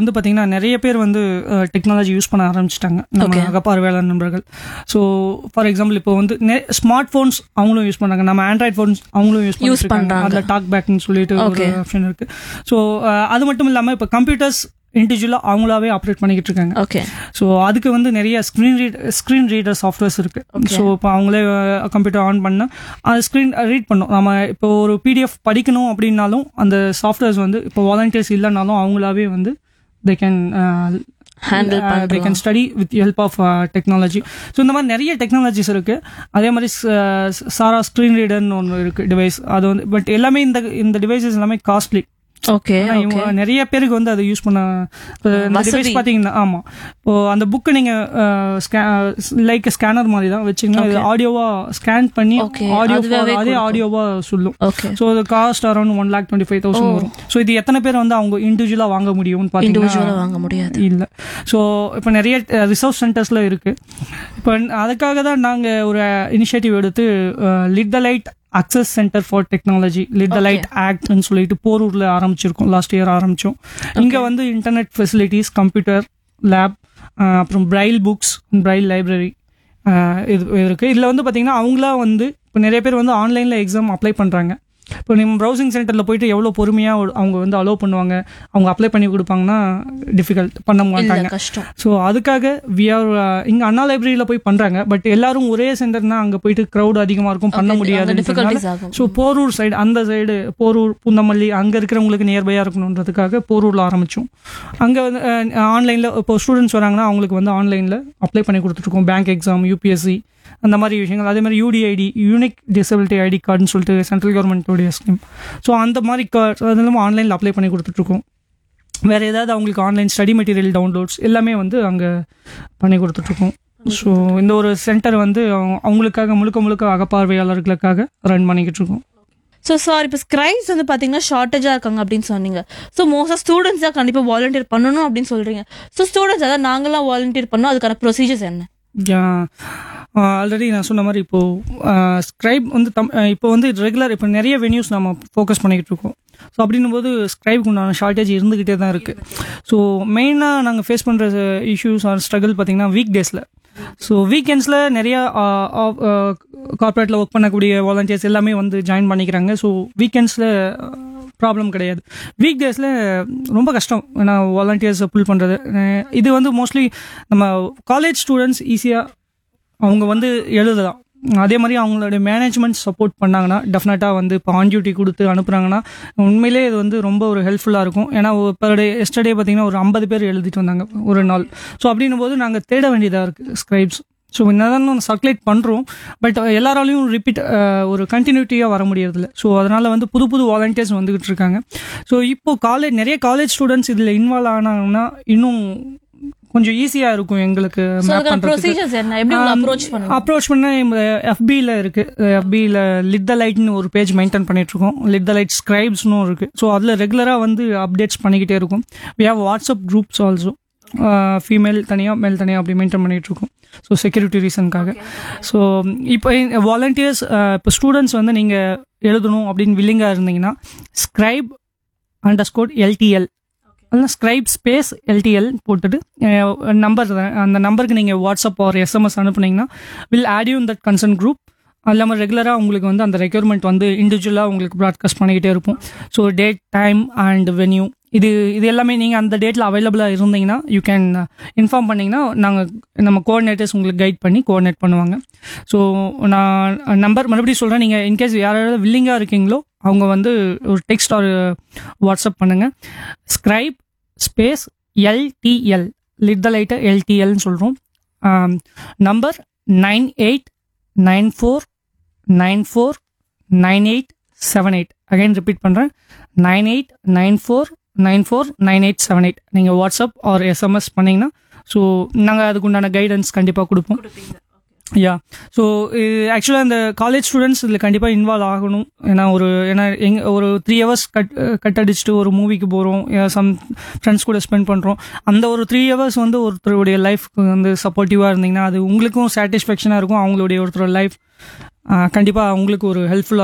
வந்து பார்த்தீங்கன்னா நிறைய பேர் வந்து டெக்னாலஜி யூஸ் பண்ண ஆரம்பிச்சிட்டாங்க நம்ம Okay. அகப்பார்வையாளர் நண்பர்கள் ஸோ ஃபார் எக்ஸாம்பிள் இப்போ வந்து ஸ்மார்ட் ஃபோன்ஸ் அவங்களும் யூஸ் பண்ணாங்க நம்ம ஆண்ட்ராய்ட் ஃபோன்ஸ் அவங்களும் யூஸ் Use பண்ணுறாங்க பண்றாங்க. அதில் டாக் பேக்னு சொல்லிட்டு ஒரு Okay. ஆப்ஷன் இருக்கு ஸோ அது மட்டும் இல்லாமல் இப்போ கம்ப்யூட்டர்ஸ் இண்டிவிஜுவலாக அவங்களாவே ஆப்ரேட் பண்ணிக்கிட்டு இருக்காங்க ஓகே ஸோ அதுக்கு வந்து நிறைய screen read screen reader softwares இருக்கு Okay. ஸோ இப்போ அவங்களே கம்ப்யூட்டர் ஆன் பண்ண அது ஸ்க்ரீன் ரீட் பண்ணும் நம்ம இப்போ ஒரு பிடிஎஃப் படிக்கணும் அப்படின்னாலும் அந்த சாஃப்ட்வேர்ஸ் வந்து இப்போ வாலண்டியர்ஸ் இல்லைனாலும் அவங்களாவே வந்து தே கேன் ஹேண்டில் தே பண்றோம் can study with help of technology so இந்த மாதிரி நிறைய டெக்னாலஜிஸ் இருக்கு அதே மாதிரி ச- சாரா ஸ்க்ரீன் ரீடர்னு ஒன்று இருக்கு டிவைஸ் அது வந்து பட் எல்லாமே இந்த இந்த டிவைசஸ் எல்லாமே காஸ்ட்லி ஓகே ஆனா ஓகே இவங்க நிறைய பேருக்கு வந்து அதை யூஸ் பண்ண இப்ப இந்த வசதி. டிவைஸ் பாத்தீங்கன்னா ஆமா இப்போ அந்த புக்கை நீங்க லைக் ஸ்கேனர் மாதிரி தான் வச்சீங்கன்னா இது ஆடியோவா ஸ்கேன் பண்ணி Okay, ஆடியோ அதுவாவே அதே கொடுக்கும். ஆடியோவா சொல்லும் ஓகே ஸோ அது cost around one lakh twenty five thousand வரும் ஸோ இது எத்தனை பேர் வந்து அவங்க இண்டிவிஜுவலா வாங்க முடியும்னு இண்டிவிஜுவலா பாத்தீங்கன்னா வாங்க முடியாது இல்ல ஸோ இப்போ நிறைய ரிசர்ச் சென்டர்ஸ்ல இருக்கு இப்போ அதுக்காக தான் நாங்க ஒரு இனிஷியேட்டிவ் எடுத்து lit the light access centre for technology lit the Okay. Light ஆக்ட்னு சொல்லிட்டு போரூர்ல ஆரம்பிச்சிருக்கோம் லாஸ்ட் இயர் ஆரம்பிச்சோம் இங்க வந்து இன்டர்நெட் ஃபெசிலிட்டிஸ் கம்ப்யூட்டர் லேப் அப்புறம் பிரைல் புக்ஸ் பிரைல் லைப்ரரி இது இருக்கு இதுல வந்து பாத்தீங்கன்னா அவங்களா வந்து இப்போ நிறைய பேர் வந்து ஆன்லைன்ல எக்ஸாம் அப்ளை பண்றாங்க இப்போ நம்ம ப்ரௌசிங் சென்டரில் போயிட்டு எவ்வளோ பொறுமையாக அவங்க வந்து அலோவ் பண்ணுவாங்க அவங்க அப்ளை பண்ணி கொடுப்பாங்கன்னா டிஃபிகல்ட் பண்ண இல்ல மாட்டாங்க கஷ்டம் ஸோ அதுக்காக வி ஆர் இங்கே அண்ணா லைப்ரரியில் போய் பண்ணுறாங்க பட் எல்லாரும் ஒரே சென்டர்னா அங்கே போயிட்டு க்ரௌட் அதிகமாக இருக்கும் பண்ண Okay, அந்த முடியாது difficulties ஆகும் ஸோ போரூர் சைடு அந்த சைடு போரூர் புந்தமல்லி அங்கே இருக்கிறவங்களுக்கு நியர்பையாக இருக்கணுன்றதுக்காக போரூரில் ஆரம்பித்தோம் அங்கே வந்து ஆன்லைனில் இப்போ ஸ்டூடெண்ட்ஸ் வராங்கன்னா அவங்களுக்கு வந்து ஆன்லைனில் அப்ளை பண்ணி கொடுத்துட்ருக்கோம் பேங்க் எக்ஸாம் யூபிஎஸ்சி அந்த மாதிரி விஷயங்கள் அதே மாதிரி யூடிஐடி யூனிக் டிசபிலிட்டி ஐடி கார்டுன்னு சொல்லிட்டு சென்ட்ரல் கவர்மெண்ட்டோடைய ஸ்கீம் ஸோ அந்த மாதிரி கார்டு அதெல்லாம் ஆன்லைனில் அப்ளை பண்ணி கொடுத்துட்ருக்கோம் வேற ஏதாவது அவங்களுக்கு ஆன்லைன் ஸ்டடி மெட்டீரியல் டவுன்லோட்ஸ் எல்லாமே வந்து அங்கே பண்ணி கொடுத்துட்ருக்கோம் ஸோ இந்த ஒரு சென்டர் வந்து அவங்க- அவங்களுக்காக முழுக்க முழுக்க அகப்பார்வையாளர்களுக்காக ரன் பண்ணிக்கிட்டு இருக்கோம் ஸோ சார் இப்போ ஸ்கிரைப்ஸ் வந்து பார்த்தீங்கன்னா ஷார்ட்டேஜாக இருக்காங்க அப்படின்னு சொன்னீங்க ஸோ மோஸ்ட்டாக ஸ்டூடெண்ட்ஸ் தான் கண்டிப்பாக வாலண்டியர் பண்ணணும் அப்படின்னு சொல்கிறீங்க ஸோ ஸ்டூடெண்ட்ஸ் அதாவது நாங்களாம் வாலண்டியர் பண்ணோம் அதுக்கான ப்ரொசீஜர்ஸ் என்ன ஆல்ரெடி நான் சொன்ன மாதிரி இப்போ ஸ்கிரைப் வந்து தம் அஹ் இப்போ வந்து ரெகுலர் இப்போ நிறைய வென்யூஸ் நம்ம ஃபோக்கஸ் பண்ணிக்கிட்டு இருக்கோம் ஸோ அப்படின்னும் போது ஸ்கிரைப்க்கு உண்டான ஷார்ட்டேஜ் இருந்துக்கிட்டே தான் இருக்குது ஸோ மெயினாக நாங்கள் ஃபேஸ் பண்ணுற இஷ்யூஸ் ஆர் ஸ்ட்ரகிள் பார்த்தீங்கன்னா வீக் டேஸில் ஸோ வீக்கெண்ட்ஸில் நிறைய கார்ப்பரேட்டில் ஒர்க் பண்ணக்கூடிய வாலண்டியர்ஸ் எல்லாமே வந்து ஜாயின் பண்ணிக்கிறாங்க ஸோ வீக்கெண்ட்ஸில் ப்ராப்ளம் கிடையாது வீக் டேஸில் ரொம்ப கஷ்டம் ஏன்னா வாலண்டியர்ஸை புல் பண்ணுறது இது வந்து மோஸ்ட்லி நம்ம காலேஜ் ஸ்டூடெண்ட்ஸ் ஈஸியாக அவங்க வந்து எழுதலாம் அதே மாதிரி அவங்களுடைய மேனேஜ்மெண்ட் சப்போர்ட் பண்ணாங்கன்னா டெஃபினட்டாக வந்து இப்போ ஆன் டியூட்டி கொடுத்து அனுப்புகிறாங்கன்னா உண்மையிலே இது வந்து ரொம்ப ஒரு ஹெல்ப்ஃபுல்லாக இருக்கும் ஏன்னா பர் டே எஸ்டர்டே பார்த்தீங்கன்னா ஒரு ஐம்பது பேர் எழுதிட்டு வந்தாங்க ஒரு நாள் ஸோ அப்படின்னும் போது நாங்கள் தேட வேண்டியதாக இருக்குது ஸ்கிரைப்ஸ் ஸோ என்னதான் சர்க்குலேட் பண்ணுறோம் பட் எல்லாராலையும் ரிப்பீட் ஒரு கண்டினியூட்டியாக வர முடியறதில்ல ஸோ அதனால் வந்து புது புது வாலண்டியர்ஸ் வந்துகிட்டு இருக்காங்க ஸோ இப்போ காலேஜ் நிறைய காலேஜ் ஸ்டூடெண்ட்ஸ் இதில் இன்வால்வ் ஆனாங்கன்னா இன்னும் கொஞ்சம் ஈஸியாக இருக்கும் எங்களுக்கு ஸோ மேப் அதுக்கான பண்ணுறதுக்கு ப்ரொசீஜர்ஸ் என்ன எப்படி அப்ரோச் பண்ணணும் அப்ரோச் பண்ண எஃபியில் இருக்கு எஃபியில் லிட் த லைட்னு ஒரு பேஜ் மெயின்டைன் பண்ணிட்டு இருக்கோம் லிட் த லைட் ஸ்கிரைப்ஸ்னு இருக்கு ஸோ அதில் ரெகுலராக வந்து அப்டேட்ஸ் பண்ணிக்கிட்டே இருக்கும் we have WhatsApp groups also female தனியாக மேல் தனியாக அப்படி மெயின்டைன் பண்ணிட்டு இருக்கோம் ஸோ செக்யூரிட்டி ரீசனுக்காக ஸோ இப்போ வாலண்டியர்ஸ் இப்போ ஸ்டூடெண்ட்ஸ் வந்து நீங்கள் எழுதணும் அப்படின்னு வில்லிங்காக இருந்தீங்கன்னா scribe underscore LTL scribe space LTL போட்டுட்டு நம்பர் அந்த நம்பருக்கு நீங்கள் வாட்ஸ்அப் ஆர் எஸ்எம்எஸ் அனுப்புனீங்கன்னா will add you that concern group அது இல்லாமல் ரெகுலராக உங்களுக்கு வந்து அந்த ரெக்யர்மெண்ட் வந்து இண்டிவிஜுவலாக உங்களுக்கு ப்ராட்காஸ்ட் பண்ணிக்கிட்டே இருப்போம் so date time and venue இது இது எல்லாமே நீங்கள் அந்த டேட்டில் அவைலபிளாக இருந்தீங்கன்னா யூ கேன் இன்ஃபார்ம் பண்ணிங்கன்னா நாங்கள் நம்ம கோஆர்டினேட்டர்ஸ் உங்களுக்கு கைட் பண்ணி கோஆர்டினேட் பண்ணுவாங்க ஸோ நான் நம்பர் மறுபடியும் சொல்கிறேன் நீங்கள் இன்கேஸ் யாராவது வில்லிங்காக இருக்கீங்களோ அவங்க வந்து ஒரு டெக்ஸ்ட் ஒரு வாட்ஸ்அப் பண்ணுங்கள் scribe space LTL lit the lighter எல்டிஎல்னு சொல்கிறோம் number nine eight nine four nine four nine eight seven eight again repeat பண்ணுறேன் nine eight nine four nine four nine eight seven eight நீங்கள் WhatsApp or SMS பண்ணிங்கன்னா so நாங்கள் அதுக்கு உண்டான guidance கண்டிப்பாக கொடுப்போம் யா ஸோ ஆக்சுவலாக இந்த காலேஜ் ஸ்டூடெண்ட்ஸ் இதில் கண்டிப்பாக இன்வால்வ் ஆகணும் ஏன்னா ஒரு ஏன்னா எங் ஒரு த்ரீ ஹவர்ஸ் கட் கட் அடிச்சுட்டு ஒரு மூவிக்கு போகிறோம் சம் ஃப்ரெண்ட்ஸ் கூட ஸ்பெண்ட் பண்ணுறோம் அந்த ஒரு த்ரீ ஹவர்ஸ் வந்து ஒருத்தருடைய லைஃப்க்கு வந்து சப்போர்ட்டிவாக இருந்தீங்கன்னா அது உங்களுக்கும் சாட்டிஸ்ஃபேக்ஷனாக இருக்கும் அவங்களுடைய ஒருத்தரோட லைஃப் கண்டிப்பாக அவங்களுக்கு ஒரு ஹெல்ப்ஃபுல்லாக இருக்கும்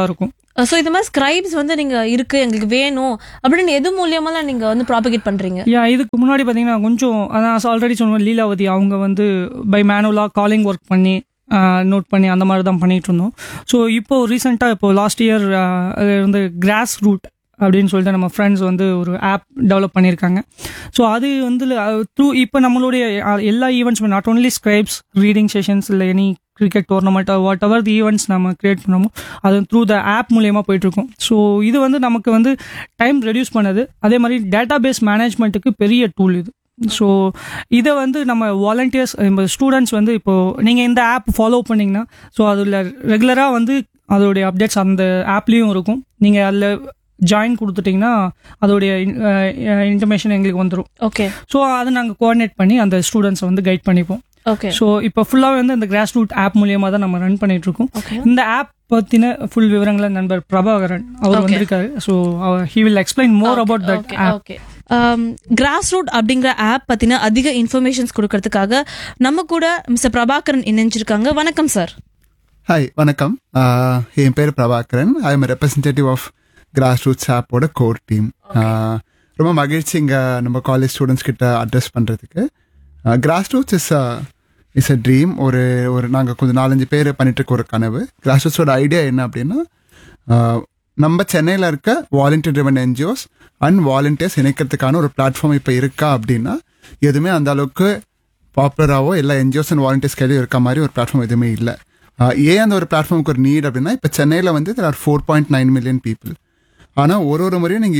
ஸோ இந்த மாதிரி ஸ்கிரைப்ஸ் வந்து நீங்க இருக்கு எங்களுக்கு வேணும் அப்படின்னு எது மூலியமா நீங்க வந்து ப்ராபகேட் பண்றீங்க யா இதுக்கு முன்னாடி பார்த்தீங்கன்னா கொஞ்சம் அதான் ஆல்ரெடி சொன்ன லீலாவதி அவங்க வந்து பை மேனுவலாக காலிங் ஒர்க் பண்ணி நோட் பண்ணி அந்த மாதிரி தான் பண்ணிட்டு இருந்தோம் ஸோ இப்போ ரீசெண்டாக இப்போ லாஸ்ட் இயர் வந்து கிராஸ் ரூட் அப்படின்னு சொல்லிட்டு நம்ம ஃப்ரெண்ட்ஸ் வந்து ஒரு ஆப் டெவலப் பண்ணியிருக்காங்க ஸோ அது வந்து த்ரூ இப்போ நம்மளுடைய அஹ், எல்லா ஈவெண்ட்ஸுமே not only scribes reading sessions இல்லை any cricket tournament whatever the events நம்ம கிரியேட் பண்ணோமோ அது த்ரூ த ஆப் மூலியமாக போயிட்டுருக்கோம் ஸோ இது வந்து நமக்கு வந்து டைம் ரெடியூஸ் பண்ணுது அதே மாதிரி டேட்டா பேஸ் மேனேஜ்மெண்ட்டுக்கு பெரிய டூல் இது ஸோ இதை வந்து நம்ம வாலண்டியர்ஸ் நம்ம ஸ்டூடெண்ட்ஸ் வந்து இப்போது நீங்கள் இந்த ஆப் ஃபாலோ பண்ணிங்கன்னா ஸோ அதில் ரெகுலராக வந்து அதோடைய அப்டேட்ஸ் அந்த ஆப்லேயும் இருக்கும் நீங்கள் அதில் ஜாயின் கொடுத்துட்டிங்கன்னா அதோடைய இன்ஃபர்மேஷன் எங்களுக்கு வந்துடும் ஓகே ஸோ அதை நாங்கள் கோஆர்டினேட் பண்ணி அந்த ஸ்டூடெண்ட்ஸை வந்து கைட் பண்ணிப்போம் ஓகே ஸோ இப்போ ஃபுல்லாக வந்து இந்த கிராஸ் ரூட் ஆப் மூலியமாக தான் நம்ம ரன் பண்ணிட்டு இருக்கோம் ஓகே இந்த ஆப் பற்றின ஃபுல் விவரங்களை நண்பர் பிரபாகரன் அவர் Okay. வந்திருக்காரு so he will explain more about that okay app okay Grass Root அப்படிங்கிற ஆப் பத்தின அதிக இன்ஃபர்மேஷன்ஸ் கொடுக்கறதுக்காக நம்ம கூட மிஸ்டர் பிரபாகரன் இணைஞ்சிருக்காங்க வணக்கம் சார் ஹாய் வணக்கம் ஆஹ் என் பேர் Prabhakaran I am representative of Grass Roots ஆப்போட கோர் டீம் ரொம்ப மகிழ்ச்சி இங்கே நம்ம காலேஜ் ஸ்டூடெண்ட்ஸ் கிட்ட அட்ரஸ் பண்ணுறதுக்கு Grass Roots is is a dream ஒரு ஒரு நாங்கள் கொஞ்சம் நாலஞ்சு பேர் பண்ணிட்டு இருக்க ஒரு கனவு கிராஸ் ரூட்ஸோட ஐடியா என்ன அப்படின்னா ஆஹ் நம்ம சென்னையில் இருக்க volunteer driven NGOs and volunteers இணைக்கிறதுக்கான ஒரு பிளாட்ஃபார்ம் இப்போ இருக்கா அப்படின்னா எதுவுமே அந்த அளவுக்கு பாப்புலராகவோ எல்லா என்ஜிஓஸ் அண்ட் வாலண்டியர்ஸ் கையிலும் இருக்க மாதிரி ஒரு பிளாட்ஃபார்ம் எதுவுமே இல்லை ஆஹ் ஏன் அந்த ஒரு பிளாட்ஃபார்முக்கு ஒரு நீட் அப்படின்னா இப்போ சென்னையில் வந்து are four point nine million people ஆனால் ஒரு ஒரு முறையும் நீங்கள்